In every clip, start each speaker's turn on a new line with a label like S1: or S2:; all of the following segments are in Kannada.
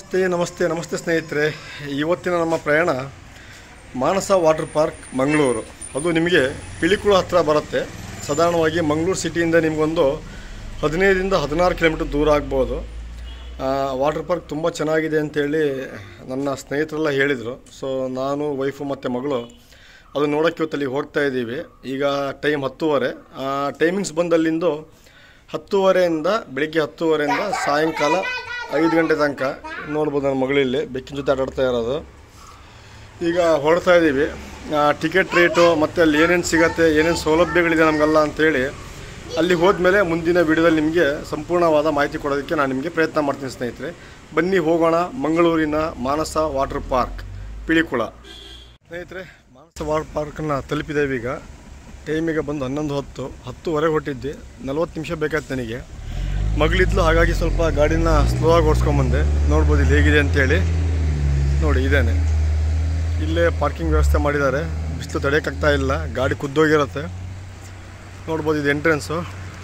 S1: ನಮಸ್ತೆ ನಮಸ್ತೆ ನಮಸ್ತೆ ಸ್ನೇಹಿತರೆ ಇವತ್ತಿನ ನಮ್ಮ ಪ್ರಯಾಣ ಮಾನಸ ವಾಟರ್ ಪಾರ್ಕ್ ಮಂಗಳೂರು ಅದು ನಿಮಗೆ ಪಿಳಿಕುಳ ಹತ್ರ ಬರುತ್ತೆ ಸಾಧಾರಣವಾಗಿ ಮಂಗಳೂರು ಸಿಟಿಯಿಂದ ನಿಮಗೊಂದು ಹದಿನೈದರಿಂದ ಹದಿನಾರು ಕಿಲೋಮೀಟರ್ ದೂರ ಆಗ್ಬೋದು ವಾಟರ್ ಪಾರ್ಕ್ ತುಂಬ ಚೆನ್ನಾಗಿದೆ ಅಂತೇಳಿ ನನ್ನ ಸ್ನೇಹಿತರೆಲ್ಲ ಹೇಳಿದರು ಸೊ ನಾನು ವೈಫು ಮತ್ತು ಮಗಳು ಅದು ನೋಡೋಕ್ಕೆ ಇವತ್ತು ಅಲ್ಲಿಗೆ ಹೋಗ್ತಾ ಇದ್ದೀವಿ ಈಗ ಟೈಮ್ ಹತ್ತುವರೆ ಟೈಮಿಂಗ್ಸ್ ಬಂದಲ್ಲಿಂದು ಹತ್ತುವರೆಯಿಂದ ಬೆಳಿಗ್ಗೆ ಹತ್ತುವರೆಯಿಂದ ಸಾಯಂಕಾಲ ಐದು ಗಂಟೆ ತನಕ ನೋಡ್ಬೋದು ನನ್ನ ಮಗಳು ಇಲ್ಲಿ ಬೆಕ್ಕಿನ ಜೊತೆ ಆಟಾಡ್ತಾ ಇರೋದು ಈಗ ಹೊರಡ್ತಾ ಇದ್ದೀವಿ ಟಿಕೆಟ್ ರೇಟು ಮತ್ತು ಅಲ್ಲಿ ಏನೇನು ಸಿಗತ್ತೆ ಏನೇನು ಸೌಲಭ್ಯಗಳಿದೆ ನಮಗೆಲ್ಲ ಅಂತೇಳಿ ಅಲ್ಲಿ ಹೋದ್ಮೇಲೆ ಮುಂದಿನ ವಿಡಿಯೋದಲ್ಲಿ ನಿಮಗೆ ಸಂಪೂರ್ಣವಾದ ಮಾಹಿತಿ ಕೊಡೋದಕ್ಕೆ ನಾನು ನಿಮಗೆ ಪ್ರಯತ್ನ ಮಾಡ್ತೀನಿ ಸ್ನೇಹಿತರೆ ಬನ್ನಿ ಹೋಗೋಣ ಮಂಗಳೂರಿನ ಮಾನಸ ವಾಟರ್ ಪಾರ್ಕ್ ಪಿಳಿಕುಳ ಸ್ನೇಹಿತರೆ ಮಾನಸ ವಾಟರ್ ಪಾರ್ಕನ್ನು ತಲುಪಿದ್ದೇವೆ ಈಗ ಟೈಮಿಗೆ ಬಂದು ಹನ್ನೊಂದು ಹೊತ್ತು ಹತ್ತುವರೆ ಹೊಟ್ಟಿದ್ದೆ ನಲ್ವತ್ತು ನಿಮಿಷ ಬೇಕಾಯ್ತು ನನಗೆ ಮಗಳಿದ್ಲು ಹಾಗಾಗಿ ಸ್ವಲ್ಪ ಗಾಡಿನ ಸ್ಲೋ ಆಗಿ ಓಡಿಸ್ಕೊಂಬಂದೆ ನೋಡ್ಬೋದು ಇಲ್ಲಿ ಹೇಗಿದೆ ಅಂತೇಳಿ ನೋಡಿ ಇದೇನೆ ಇಲ್ಲೇ ಪಾರ್ಕಿಂಗ್ ವ್ಯವಸ್ಥೆ ಮಾಡಿದ್ದಾರೆ ಬಿಸಿಲು ತಡೆಯೋಕ್ಕಾಗ್ತಾ ಇಲ್ಲ ಗಾಡಿ ಕುದ್ದೋಗಿರುತ್ತೆ ನೋಡ್ಬೋದು ಇದು ಎಂಟ್ರೆನ್ಸು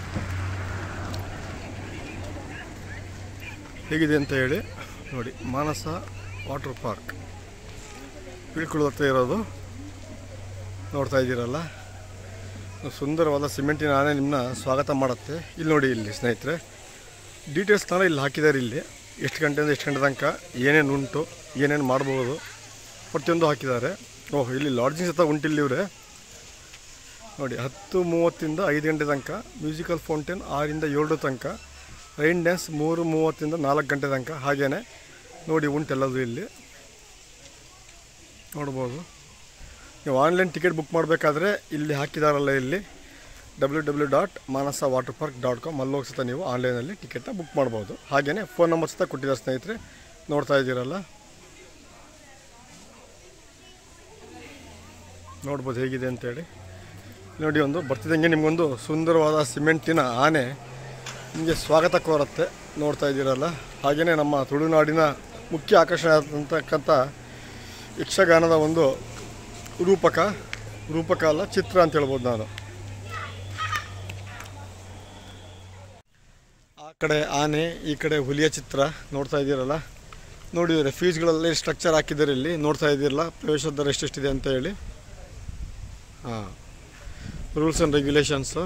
S1: ಹೇಗಿದೆ ಅಂತ ಹೇಳಿ ನೋಡಿ ಮಾನಸ ವಾಟರ್ ಪಾರ್ಕ್ ಬೀಳ್ಕೊಳ್ಳೋ ಹತ್ರ ಇರೋದು ನೋಡ್ತಾ ಇದ್ದೀರಲ್ಲ ಸುಂದರವಾದ ಸಿಮೆಂಟಿನ ಆನೆ ನಿಮ್ಮನ್ನ ಸ್ವಾಗತ ಮಾಡುತ್ತೆ ಇಲ್ಲಿ ನೋಡಿ ಇಲ್ಲಿ ಸ್ನೇಹಿತರೆ ಡೀಟೇಲ್ಸ್ನ ಇಲ್ಲಿ ಹಾಕಿದ್ದಾರೆ ಇಲ್ಲಿ ಎಷ್ಟು ಗಂಟೆಯಿಂದ ಎಷ್ಟು ಗಂಟೆ ತನಕ ಏನೇನು ಉಂಟು ಏನೇನು ಮಾಡ್ಬೋದು ಪ್ರತಿಯೊಂದು ಹಾಕಿದ್ದಾರೆ ಓಹ್ ಇಲ್ಲಿ ಲಾಡ್ಜಿಂಗ್ ಸಹ ಉಂಟಿಲ್ಲಿ ಇವರೇ ನೋಡಿ ಹತ್ತು ಮೂವತ್ತಿಂದ ಐದು ಗಂಟೆ ತನಕ ಮ್ಯೂಸಿಕಲ್ ಫೌಂಟೇನ್ ಆರಿಂದ ಏಳು ತನಕ ರೈನ್ ಡ್ಯಾನ್ಸ್ ಮೂರು ಮೂವತ್ತಿಂದ ನಾಲ್ಕು ಗಂಟೆ ತನಕ ಹಾಗೇನೆ ನೋಡಿ ಉಂಟೆಲ್ಲದು ಇಲ್ಲಿ ನೋಡ್ಬೋದು ನೀವು ಆನ್ಲೈನ್ ಟಿಕೆಟ್ ಬುಕ್ ಮಾಡಬೇಕಾದ್ರೆ ಇಲ್ಲಿ ಹಾಕಿದಾರಲ್ಲ ಇಲ್ಲಿ W W dot Manasa water park dot com ಅಲ್ಲಿ ಹೋಗಿ ಸತ ನೀವು ಆನ್ಲೈನಲ್ಲಿ ಟಿಕೆಟ್ನ ಬುಕ್ ಮಾಡ್ಬೋದು ಹಾಗೆಯೇ ಫೋನ್ ನಂಬರ್ ಸಹ ಕೊಟ್ಟಿದ್ದಾರೆ ಸ್ನೇಹಿತರೆ ನೋಡ್ತಾ ಇದ್ದೀರಲ್ಲ ನೋಡ್ಬೋದು ಹೇಗಿದೆ ಅಂತೇಳಿ ನೋಡಿ ಒಂದು ಬರ್ತಿದ್ದಂಗೆ ನಿಮಗೊಂದು ಸುಂದರವಾದ ಸಿಮೆಂಟಿನ ಆನೆ ನಿಮಗೆ ಸ್ವಾಗತ ಕೋರುತ್ತೆ ನೋಡ್ತಾ ಇದ್ದೀರಲ್ಲ ಹಾಗೆಯೇ ನಮ್ಮ ತುಳುನಾಡಿನ ಮುಖ್ಯ ಆಕರ್ಷಣೆ ಅಂತಕ್ಕಂಥ ಯಕ್ಷಗಾನದ ಒಂದು ರೂಪಕ ರೂಪಕ ಅಲ್ಲ ಚಿತ್ರ ಅಂತ ಹೇಳ್ಬೋದು ನಾನು ಆ ಕಡೆ ಆನೆ ಈ ಕಡೆ ಹುಲಿಯ ಚಿತ್ರ ನೋಡ್ತಾ ಇದ್ದೀರಲ್ಲ ನೋಡಿದರೆ ಫೀಸ್ಗಳಲ್ಲಿ ಸ್ಟ್ರಕ್ಚರ್ ಹಾಕಿದ್ದಾರೆ ಇಲ್ಲಿ ನೋಡ್ತಾ ಇದ್ದೀರಲ್ಲ ಪ್ರವೇಶ ದರ ಎಷ್ಟೆಷ್ಟಿದೆ ಅಂತ ಹೇಳಿ ಹಾಂ ರೂಲ್ಸ್ ಆ್ಯಂಡ್ ರೆಗ್ಯುಲೇಷನ್ಸು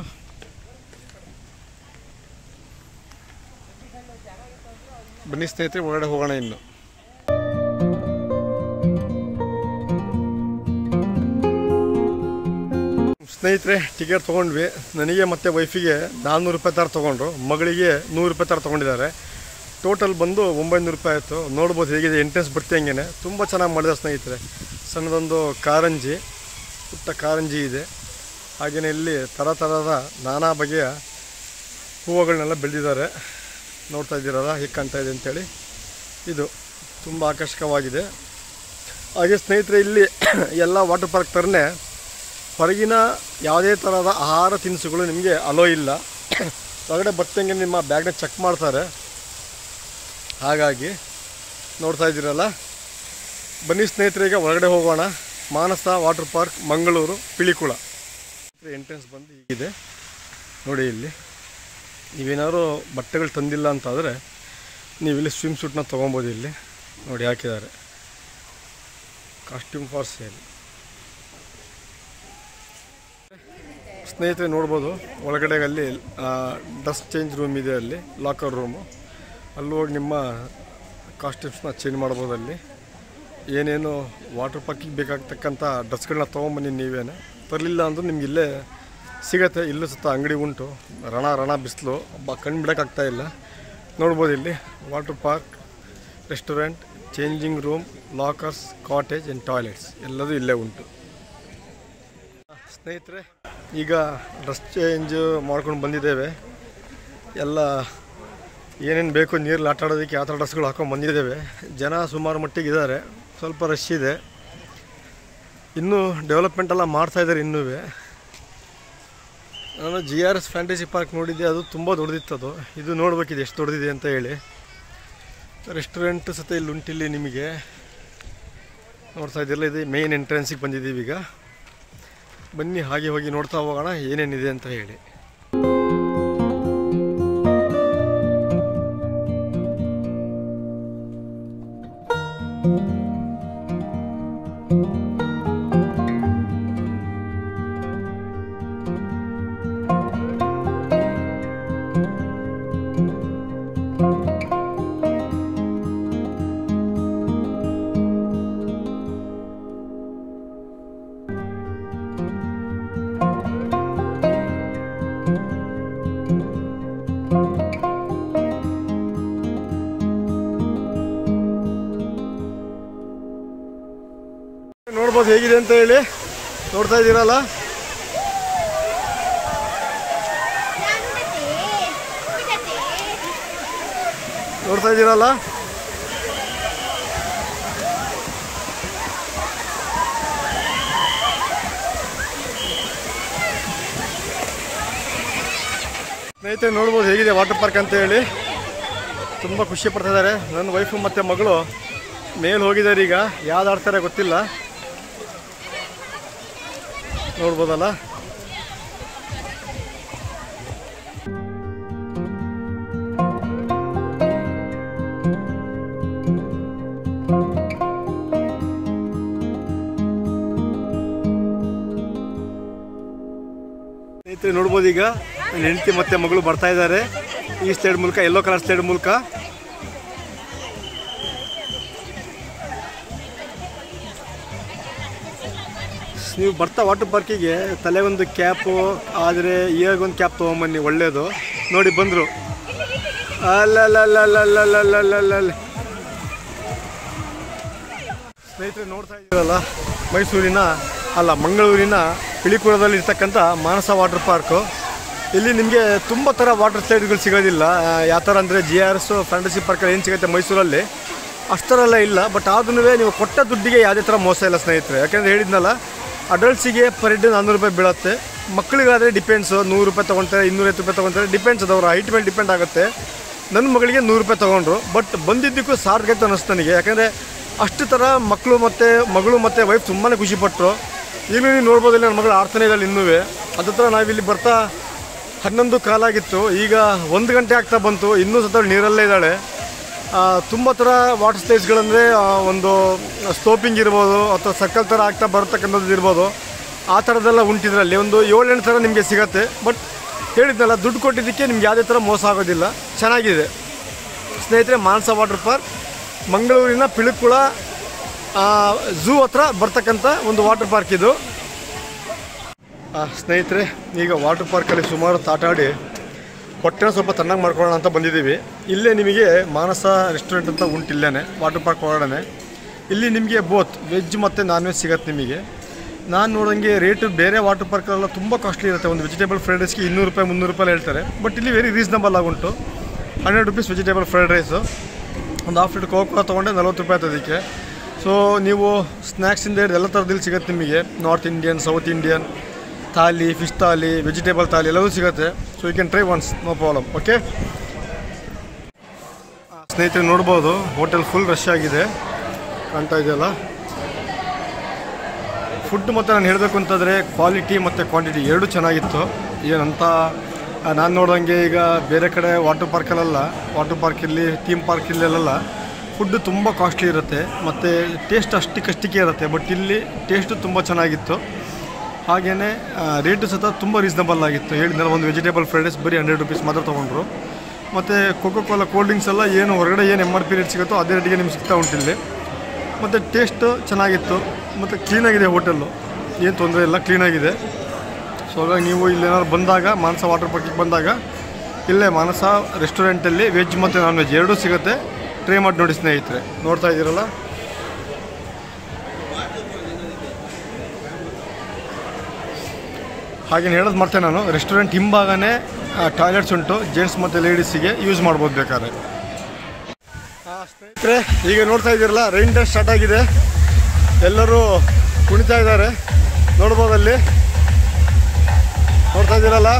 S1: ಬನ್ನಿ ಸ್ನೇಹಿತರೆ ಒಳಗಡೆ ಹೋಗೋಣ ಇನ್ನು ಸ್ನೇಹಿತರೆ ಟಿಕೆಟ್ ತೊಗೊಂಡ್ವಿ ನನಗೆ ಮತ್ತು ವೈಫಿಗೆ ನಾನ್ನೂರು ರೂಪಾಯಿ ಥರ ತೊಗೊಂಡ್ರು ಮಗಳಿಗೆ ನೂರು ರೂಪಾಯಿ ಥರ ತೊಗೊಂಡಿದ್ದಾರೆ ಟೋಟಲ್ ಬಂದು ಒಂಬೈನೂರು ರೂಪಾಯಿ ಆಯಿತು ನೋಡ್ಬೋದು ಹೇಗಿದೆ ಎಂಟ್ರೆನ್ಸ್ ಬರ್ತಿ ಹಂಗೆ ತುಂಬ ಚೆನ್ನಾಗಿ ಮಾಡಿದೆ ಸ್ನೇಹಿತರೆ ಸಣ್ಣದೊಂದು ಕಾರಂಜಿ ಪುಟ್ಟ ಕಾರಂಜಿ ಇದೆ ಹಾಗೆಯೇ ಇಲ್ಲಿ ಥರ ಥರದ ನಾನಾ ಬಗೆಯ ಹೂವುಗಳನ್ನೆಲ್ಲ ಬೆಳೆದಿದ್ದಾರೆ ನೋಡ್ತಾ ಇದ್ದೀರಲ್ಲ ಹೇಗೆ ಕಾಣ್ತಾ ಇದೆ ಅಂತೇಳಿ ಇದು ತುಂಬ ಆಕರ್ಷಕವಾಗಿದೆ ಹಾಗೆ ಸ್ನೇಹಿತರೆ ಇಲ್ಲಿ ಎಲ್ಲ ವಾಟರ್ ಪಾರ್ಕ್ ಥರನೇ ಹೊರಗಿನ ಯಾವುದೇ ಥರದ ಆಹಾರ ತಿನಿಸುಗಳು ನಿಮಗೆ ಅಲೋ ಇಲ್ಲ ಹೊರಗಡೆ ಬರ್ತಂಗೆ ನಿಮ್ಮ ಬ್ಯಾಗ್ನ ಚೆಕ್ ಮಾಡ್ತಾರೆ ಹಾಗಾಗಿ ನೋಡ್ತಾ ಇದ್ದೀರಲ್ಲ ಬನ್ನಿ ಸ್ನೇಹಿತರೆ ಈಗ ಹೊರಗಡೆ ಹೋಗೋಣ Manasa water park Mangaluru Pilikula entrance ಬಂದು ಹೀಗಿದೆ ನೋಡಿ ಇಲ್ಲಿ ನೀವೇನಾದ್ರು ಬಟ್ಟೆಗಳು ತಂದಿಲ್ಲ ಅಂತಾದರೆ ನೀವು ಇಲ್ಲಿ ಸ್ವಿಮ್ ಸೂಟ್ನ ತೊಗೊಬೋದು ಇಲ್ಲಿ ನೋಡಿ ಹಾಕಿದ್ದಾರೆ ಕಾಸ್ಟ್ಯೂಮ್ ಫಾರ್ ಸೇಲ್ ಸ್ನೇಹಿತರೆ ನೋಡ್ಬೋದು ಒಳಗಡೆ ಅಲ್ಲಿ ಡ್ರೆಸ್ ಚೇಂಜ್ ರೂಮ್ ಇದೆ ಅಲ್ಲಿ ಲಾಕರ್ ರೂಮು ಅಲ್ಲಿ ಹೋಗಿ ನಿಮ್ಮ ಕಾಸ್ಟ್ಯೂಮ್ಸ್ನ ಚೇಂಜ್ ಮಾಡ್ಬೋದು ಅಲ್ಲಿ ಏನೇನು ವಾಟರ್ ಪಾರ್ಕಿಗೆ ಬೇಕಾಗ್ತಕ್ಕಂಥ ಡ್ರೆಸ್ಗಳನ್ನ ತೊಗೊಂಬನ್ನಿ ನೀವೇನೆ ತರಲಿಲ್ಲ ಅಂದರೂ ನಿಮ್ಗೆ ಇಲ್ಲೇ ಸಿಗತ್ತೆ ಇಲ್ಲೂ ಸುತ್ತ ಅಂಗಡಿ ಉಂಟು ರಣ ರಣ ಬಿಸಿಲು ಒಬ್ಬ ಕಣ್ಣು ಬಿಡೋಕ್ಕಾಗ್ತಾ ಇಲ್ಲ ನೋಡ್ಬೋದು ಇಲ್ಲಿ water park restaurant changing room lockers cottage and toilets ಎಲ್ಲದೂ ಇಲ್ಲೇ ಉಂಟು ಸ್ನೇಹಿತರೆ ಈಗ ಡ್ರೆಸ್ ಚೇಂಜ್ ಮಾಡ್ಕೊಂಡು ಬಂದಿದ್ದೇವೆ ಎಲ್ಲ ಏನೇನು ಬೇಕು ನೀರಲ್ಲಿ ಆಟ ಆಡೋದಕ್ಕೆ ಯಾವ ಥರ ಡ್ರೆಸ್ಗಳು ಹಾಕೊಂಡು ಬಂದಿದ್ದೇವೆ ಜನ ಸುಮಾರು ಮಟ್ಟಿಗೆ ಇದ್ದಾರೆ ಸ್ವಲ್ಪ ರಶ್ ಇದೆ ಇನ್ನೂ ಡೆವಲಪ್ಮೆಂಟ್ ಎಲ್ಲ ಮಾಡ್ತಾಯಿದ್ದಾರೆ ಇನ್ನೂ ನಾನು G R S fantasy park ನೋಡಿದ್ದೆ ಅದು ತುಂಬ ದೊಡ್ಡದಿತ್ತು ಅದು ಇದು ನೋಡ್ಬೇಕಿದೆ ಎಷ್ಟು ದೊಡ್ಡದಿದೆ ಅಂತ ಹೇಳಿ ರೆಸ್ಟೋರೆಂಟ್ ಸತ ಇಲ್ಲಿ ಉಂಟಿಲ್ಲಿ ನಿಮಗೆ ನೋಡ್ತಾ ಇದ್ದಿರಲ್ಲ ಇದು ಮೇನ್ ಎಂಟ್ರೆನ್ಸಿಗೆ ಬಂದಿದ್ದೀವಿ ಈಗ ಬನ್ನಿ ಹಾಗೆ ಹೋಗಿ ನೋಡ್ತಾ ಹೋಗೋಣ ಏನೇನಿದೆ ಅಂತ ಹೇಳಿ ಹೇಗಿದೆ ಅಂತ ಹೇಳಿ ನೋಡ್ತಾ ಇದ್ದೀರಲ್ಲ ನೋಡ್ತಾ ಇದ್ದೀರಲ್ಲ ಸ್ನೇಹಿತರೆ ನೋಡ್ಬೋದು ಹೇಗಿದೆ ವಾಟರ್ ಪಾರ್ಕ್ ಅಂತ ಹೇಳಿ ತುಂಬ ಖುಷಿ ಪಡ್ತಾ ಇದ್ದಾರೆ ನನ್ನ ವೈಫು ಮತ್ತು ಮಗಳು ಮೇಲೆ ಹೋಗಿದ್ದಾರೆ ಈಗ ಯಾವ್ದು ಆಡ್ತಾರೆ ಗೊತ್ತಿಲ್ಲ ನೋಡ್ಬೋದಲ್ಲ ಸ್ನೇಹಿತರೆ ನೋಡ್ಬೋದು ಈಗ ನನ್ನ ಹೆಂಡತಿ ಮತ್ತೆ ಮಗಳು ಬರ್ತಾ ಇದ್ದಾರೆ ಈ ಸ್ಲೈಡ್ ಮೂಲಕ ಯೆಲ್ಲೋ ಕಲರ್ ಸ್ಲೈಡ್ ಮೂಲಕ ನೀವು ಬರ್ತಾ ವಾಟರ್ ಪಾರ್ಕಿಗೆ ತಲೆಗೊಂದು ಕ್ಯಾಪು ಆದರೆ ಇಯರ್ಗೊಂದು ಕ್ಯಾಪ್ ತೊಗೊಂಬನ್ನಿ ಒಳ್ಳೆಯದು ನೋಡಿ ಬಂದರು ಅಲ್ಲಲ್ಲಲ್ಲಲ್ಲಲ್ಲಲ್ಲಲ್ಲಲ್ಲ ಸ್ನೇಹಿತರೆ ನೋಡ್ತಾ ಇದ್ದೀರಲ್ಲ ಮೈಸೂರಿನ ಅಲ್ಲ ಮಂಗಳೂರಿನ ಪಿಳಿಕುಳದಲ್ಲಿ ಇರ್ತಕ್ಕಂಥ ಮಾನಸ ವಾಟರ್ ಪಾರ್ಕು ಇಲ್ಲಿ ನಿಮಗೆ ತುಂಬ ಥರ ವಾಟರ್ ಸ್ಲೈಡ್ಗಳು ಸಿಗೋದಿಲ್ಲ ಯಾವ ಥರ ಅಂದರೆ ಜಿ ಆರ್ ಎಸ್ ಫ್ಯಾಂಟಸಿ ಪಾರ್ಕಲ್ಲಿ ಏನು ಸಿಗುತ್ತೆ ಮೈಸೂರಲ್ಲಿ ಅಷ್ಟರೆಲ್ಲ ಇಲ್ಲ ಬಟ್ ಆದ್ರೂ ನೀವು ಕೊಟ್ಟ ದುಡ್ಡಿಗೆ ಯಾವುದೇ ಥರ ಮೋಸ ಇಲ್ಲ ಸ್ನೇಹಿತರೆ ಯಾಕೆಂದರೆ ಹೇಳಿದ್ನಲ್ಲ ಅಡಲ್ಟ್ಸಿಗೆ ಪರ್ ಹೆಡ್ ನಾನ್ನೂರು ರೂಪಾಯಿ ಬೀಳುತ್ತೆ ಮಕ್ಕಳಿಗಾದರೆ ಡಿಪೆಂಡ್ಸು ನೂರು ರೂಪಾಯಿ ತೊಗೊಳ್ತಾರೆ ಇನ್ನೂರೈವತ್ತು ರೂಪಾಯಿ ತೊಗೊಳ್ತಾರೆ ಡಿಪೆಂಡ್ಸ್ ಅದು ಅವ್ರ ಹೈಟ್ ಮೇಲೆ ಡಿಪೆಂಡ್ ಆಗುತ್ತೆ ನನ್ನ ಮಗಳಿಗೆ ನೂರು ರೂಪಾಯಿ ತೊಗೊಂಡ್ರು ಬಟ್ ಬಂದಿದ್ದಕ್ಕೂ ಸಾರ್ಥಕತೆ ಅನ್ನಿಸ್ತು ನನಗೆ ಯಾಕಂದರೆ ಅಷ್ಟು ಥರ ಮಕ್ಕಳು ಮತ್ತು ಮಗಳು ಮತ್ತು ವೈಫ್ ತುಂಬಾ ಖುಷಿಪಟ್ಟರು ಈಗಲೂ ನೀವು ನೋಡ್ಬೋದು ಇಲ್ಲಿ ನನ್ನ ಮಗಳು ಆಡ್ತಾನೆ ಇದ್ದಾಳೆ ಇನ್ನೂ ಅದ್ರ ಥರ ನಾವಿಲ್ಲಿ ಬರ್ತಾ ಹನ್ನೊಂದು ಕಾಲಾಗಿತ್ತು ಈಗ ಒಂದು ಗಂಟೆ ಆಗ್ತಾ ಬಂತು ಇನ್ನೂ ಸತ ಅವ್ಳು ನೀರಲ್ಲೇ ಇದ್ದಾಳೆ ತುಂಬ ಥರ ವಾಟರ್ ಸ್ಲೈಡ್ಸ್ಗಳಂದರೆ ಒಂದು ಸ್ಟೋಪಿಂಗ್ ಇರ್ಬೋದು ಅಥವಾ ಸರ್ಕಲ್ ಥರ ಆಗ್ತಾ ಬರ್ತಕ್ಕಂಥದ್ದು ಇರ್ಬೋದು ಆ ಥರದ್ದೆಲ್ಲ ಉಂಟಿದ್ರಲ್ಲಿ ಒಂದು ಏಳೆಂಟು ಥರ ನಿಮಗೆ ಸಿಗತ್ತೆ ಬಟ್ ಹೇಳಿದ್ನಲ್ಲ ದುಡ್ಡು ಕೊಟ್ಟಿದ್ದಕ್ಕೆ ನಿಮ್ಗೆ ಯಾವುದೇ ಥರ ಮೋಸ ಆಗೋದಿಲ್ಲ ಚೆನ್ನಾಗಿದೆ ಸ್ನೇಹಿತರೆ ಮಾನಸ ವಾಟರ್ ಪಾರ್ಕ್ ಮಂಗಳೂರಿನ ಪಿಳುಕುಳ ಝೂ ಹತ್ರ ಬರ್ತಕ್ಕಂಥ ಒಂದು ವಾಟರ್ ಪಾರ್ಕ್ ಇದು ಆ, ಸ್ನೇಹಿತರೆ ಈಗ ವಾಟರ್ ಪಾರ್ಕಲ್ಲಿ ಸುಮಾರು ತಾಟಾಡಿ ಹೊಟ್ಟೆನ ಸ್ವಲ್ಪ ತಣ್ಣಗೆ ಮಾಡ್ಕೊಳ್ಳೋಣ ಅಂತ ಬಂದಿದ್ದೀವಿ ಇಲ್ಲೇ ನಿಮಗೆ ಮಾನಸ ರೆಸ್ಟೋರೆಂಟ್ ಅಂತ ಉಂಟು ಇಲ್ಲೇ ವಾಟರ್ ಪಾರ್ಕ್ ಒಳಗಡೆ ಇಲ್ಲಿ ನಿಮಗೆ ಬೋತ್ ವೆಜ್ ಮತ್ತು ನಾನ್ ವೆಜ್ ಸಿಗತ್ತೆ ನಿಮಗೆ ನಾನು ನೋಡೋಂಗೆ ರೇಟು ಬೇರೆ ವಾಟರ್ ಪಾರ್ಕಲ್ಲೆಲ್ಲ ತುಂಬ ಕಾಸ್ಟ್ಲಿ ಇರುತ್ತೆ ಒಂದು ವೆಜಿಟೇಬಲ್ ಫ್ರೈಡ್ ರೈಸ್ಗೆ ಇನ್ನೂರು ರೂಪಾಯಿ ಮುನ್ನೂರು ರೂಪಾಯಿ ಹೇಳ್ತಾರೆ ಬಟ್ ಇಲ್ಲಿ ವೆರಿ ರೀಸನಬಲ್ ಆಗುಂಟು hundred rupees vegetable fried rice ಒಂದು ಹಾಫ್ ಲೀಟರ್ ಕೋಕೋ ತೊಗೊಂಡೆ ನಲ್ವತ್ತು ರೂಪಾಯಿ ಅದಕ್ಕೆ ಸೊ ನೀವು ಸ್ನ್ಯಾಕ್ಸಿಂದ ಹಿಡಿದು ಎಲ್ಲ ಥರದಲ್ಲಿ ಸಿಗುತ್ತೆ ನಿಮಗೆ north Indian south Indian thali fish thali vegetable thali ಎಲ್ಲವೂ ಸಿಗುತ್ತೆ so you can try once no problem okay ಸ್ನೇಹಿತರೆ ನೋಡ್ಬೋದು ಹೋಟೆಲ್ ಫುಲ್ ರಶ್ ಆಗಿದೆ ಕಾಣ್ತಾ ಇದೆಯಲ್ಲ ಫುಡ್ ಮತ್ತು ನಾನು ಹೇಳಬೇಕು ಅಂತಂದರೆ ಕ್ವಾಲಿಟಿ ಮತ್ತು ಕ್ವಾಂಟಿಟಿ ಎರಡೂ ಚೆನ್ನಾಗಿತ್ತು ಏನಂತ ನಾನು ನೋಡೋಂಗೆ ಈಗ ಬೇರೆ ಕಡೆ ವಾಟರ್ ಪಾರ್ಕಲ್ಲೆಲ್ಲ ವಾಟರ್ ಪಾರ್ಕಲ್ಲಿ ಥೀಮ್ ಪಾರ್ಕಲ್ಲೆಲ್ಲ ಫುಡ್ಡು ತುಂಬ ಕಾಸ್ಟ್ಲಿ ಇರುತ್ತೆ ಮತ್ತು ಟೇಸ್ಟ್ ಅಷ್ಟಕ್ಕಷ್ಟಕ್ಕೆ ಇರುತ್ತೆ ಬಟ್ ಇಲ್ಲಿ ಟೇಸ್ಟು ತುಂಬ ಚೆನ್ನಾಗಿತ್ತು ಹಾಗೆಯೇ ರೇಟು ಸಹ ತುಂಬ ರೀಸನಬಲ್ ಆಗಿತ್ತು ಹೇಳಿದ್ನಲ್ಲ ಒಂದು ವೆಜಿಟೇಬಲ್ ಫ್ರೈಡ್ ರೈಸ್ ಬರೀ ಹಂಡ್ರೆಡ್ ರುಪೀಸ್ ಮಾತ್ರ ತೊಗೊಂಡ್ರು ಮತ್ತು ಕೋಕೋ ಕೋಲಾ ಕೋಲ್ಡ್ ಡ್ರಿಂಕ್ಸ್ ಎಲ್ಲ ಏನು ಹೊರಗಡೆ ಏನು ಎಮ್ ಆರ್ ಪಿ ರೇಟ್ ಸಿಗುತ್ತೋ ಅದೇ ರೇಟಿಗೆ ನಿಮ್ಗೆ ಸಿಗ್ತಾ ಉಂಟು ಇಲ್ಲಿ ಮತ್ತು ಟೇಸ್ಟು ಚೆನ್ನಾಗಿತ್ತು ಮತ್ತು ಕ್ಲೀನಾಗಿದೆ ಹೋಟೆಲ್ಲು ಏನು ತೊಂದರೆ ಇಲ್ಲ ಕ್ಲೀನಾಗಿದೆ ಸೊ ಹಾಗಾಗಿ ನೀವು ಇಲ್ಲೇನಾದ್ರು ಬಂದಾಗ ಮಾನಸ ವಾಟರ್ ಪಾರ್ಕಿಗೆ ಬಂದಾಗ ಇಲ್ಲೇ ಮಾನಸ ರೆಸ್ಟೋರೆಂಟಲ್ಲಿ ವೆಜ್ ಮತ್ತು ನಾನ್ ವೆಜ್ ಎರಡೂ ಸಿಗುತ್ತೆ ಟ್ರೈ ಮಾಡಿ ನೋಡಿ ಸ್ನೇಹಿತರೆ ನೋಡ್ತಾ ಇದ್ದೀರಲ್ಲ ಹಾಗೇನು ಹೇಳೋದು ಮರ್ತೇನೆ ನಾನು ರೆಸ್ಟೋರೆಂಟ್ ಹಿಂಭಾಗನೇ ಟಾಯ್ಲೆಟ್ಸ್ ಉಂಟು ಜೆಂಟ್ಸ್ ಮತ್ತು ಲೇಡೀಸಿಗೆ ಯೂಸ್ ಮಾಡ್ಬೋದು ಬೇಕಾದ್ರೆ ಸ್ನೇಹಿತರೆ ಈಗ ನೋಡ್ತಾ ಇದ್ದೀರಲ್ಲ ರೈನ್ ಡೇ ಸ್ಟಾರ್ಟ್ ಆಗಿದೆ ಎಲ್ಲರೂ ಕುಣಿತಾ ಇದ್ದಾರೆ ನೋಡ್ಬೋದು ಅಲ್ಲಿ ನೋಡ್ತಾ ಇದ್ದೀರಲ್ಲ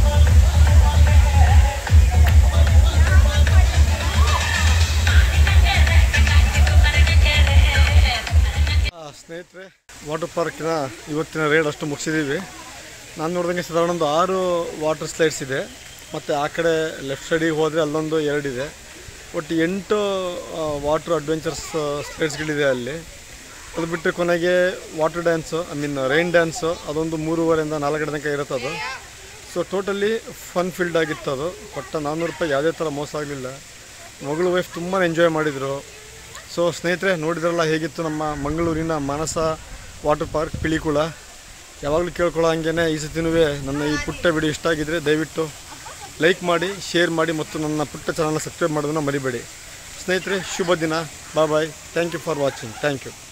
S1: ಆ, ಸ್ನೇಹಿತರೆ ವಾಟರ್ ಪಾರ್ಕಿನ ಇವತ್ತಿನ ರೈಡ್ ಅಷ್ಟು ಮುಗಿಸಿದ್ದೀವಿ ನಾನು ನೋಡಿದಂಗೆ ಸಾಧಾರಣ ಒಂದು ಆರು ವಾಟರ್ ಸ್ಲೈಡ್ಸ್ ಇದೆ ಮತ್ತು ಆ ಕಡೆ ಲೆಫ್ಟ್ ಸೈಡಿಗೆ ಹೋದರೆ ಅಲ್ಲೊಂದು ಎರಡಿದೆ ಒಟ್ಟು ಎಂಟು ವಾಟರ್ ಅಡ್ವೆಂಚರ್ಸ್ ಸ್ಲೈಡ್ಸ್ಗಳಿದೆ ಅಲ್ಲಿ ಅದು ಬಿಟ್ಟು ಕೊನೆಗೆ water dance I mean rain dance ಅದೊಂದು ಮೂರುವರೆಯಿಂದ ನಾಲ್ಕು ತನಕ ಇರುತ್ತೆ ಅದು ಸೊ ಟೋಟಲಿ ಫನ್ ಫೀಲ್ಡ್ ಆಗಿತ್ತು ಅದು ಕೊಟ್ಟ ನಾನ್ನೂರು ರೂಪಾಯಿ ಯಾವುದೇ ಥರ ಮೋಸ ಆಗಲಿಲ್ಲ ಮಗಳು ವೈಫ್ ತುಂಬಾ ಎಂಜಾಯ್ ಮಾಡಿದರು ಸೊ ಸ್ನೇಹಿತರೆ ನೋಡಿದ್ರಲ್ಲ ಹೇಗಿತ್ತು ನಮ್ಮ ಮಂಗಳೂರಿನ ಮಾನಸ ವಾಟರ್ ಪಾರ್ಕ್ ಪಿಳಿಕುಳ ಯಾವಾಗಲೂ ಕೇಳ್ಕೊಳ್ಳೋ ಹಂಗೆ ಈ ಸತಿನೂ ನನ್ನ ಈ ಪುಟ್ಟ ವಿಡಿಯೋ ಇಷ್ಟ ಆಗಿದ್ದರೆ ದಯವಿಟ್ಟು ಲೈಕ್ ಮಾಡಿ ಶೇರ್ ಮಾಡಿ ಮತ್ತು ನನ್ನ ಪುಟ್ಟ ಚಾನಲ್ನ ಸಬ್ಸ್ಕ್ರೈಬ್ ಮಾಡೋದನ್ನು ಮರಿಬೇಡಿ ಸ್ನೇಹಿತರೆ ಶುಭ ದಿನ bye bye thank you for watching thank you